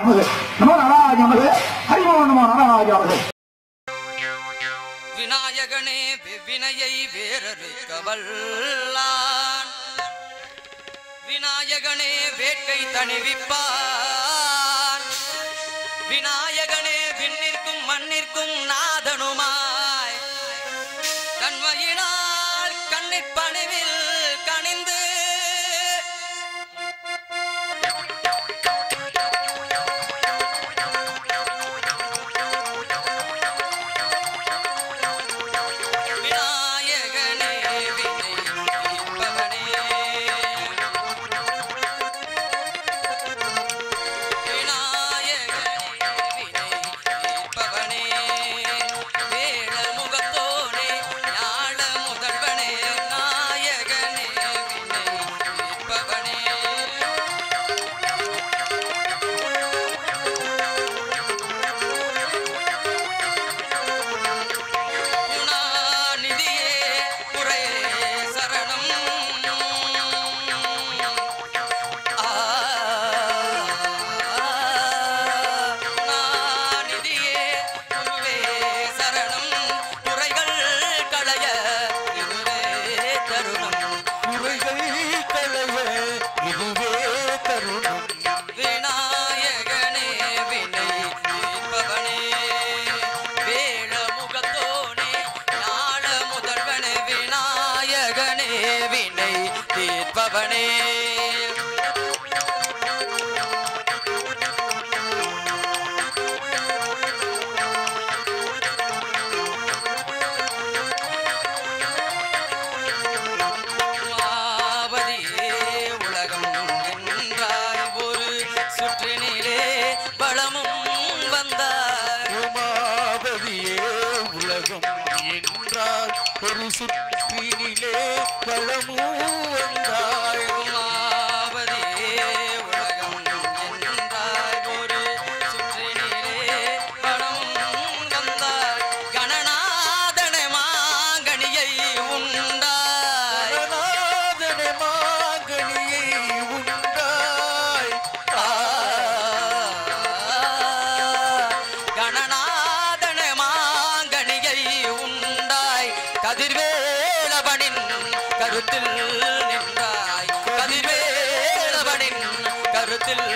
நமது நமோ நாராஜ நமது ஹரிமோ நமோ நாராஜ நமது விநாயகனே வினையை வேறறுக்க வல்லான் விநாயகனே வேட்கை தணிவிப்பான் விநாயகனே விண்ணிற்கும் மண்ணிற்கும் நாதனுமாய் தன்மையினால் கண்ணிற் பணிவில் கனிந்து விநாயகனே வினை தீர்ப்பவனே விநாயகனே வினை தீர்ப்பவனே வேட முகத்தோனே ஞான முதல்வனே நாயகனே வினை தீர்ப்பவனே குணாநிதியே குறையே சரணம் ஆ, குணாநிதியே குருவே சரணம் குறைகள் களைய இதுவே தருணம் குறைகள் களைய இதுவே தருணம் விநாயகனே வினை தீர்ப்பவனே வேட முகத்தோனே ஞான முதல்வனே விநாயகனே வினை தீர்ப்பவனே மாவதியே உலகம் என்றாய் ஒரு சுற்றினிலே பலமும் வந்தாய் உமாபதியே உலகம் என்றால் ஒரு சுற்றினிலே பழமும் வந்தாய் மாவதியே உலகம் என்றாய் ஒரு சுற்றினிலே பலமும் வந்தாய் கணநாதன மாங்கனியை உண்டாய் கணநாதன மாங்கனியை உண்டாய் கணநாதன மாங்கனியை உண்டாய் கதிர்வேலவனின் கருத்தில் நின்றாய் கதிர்வேலவனின் கருத்தில்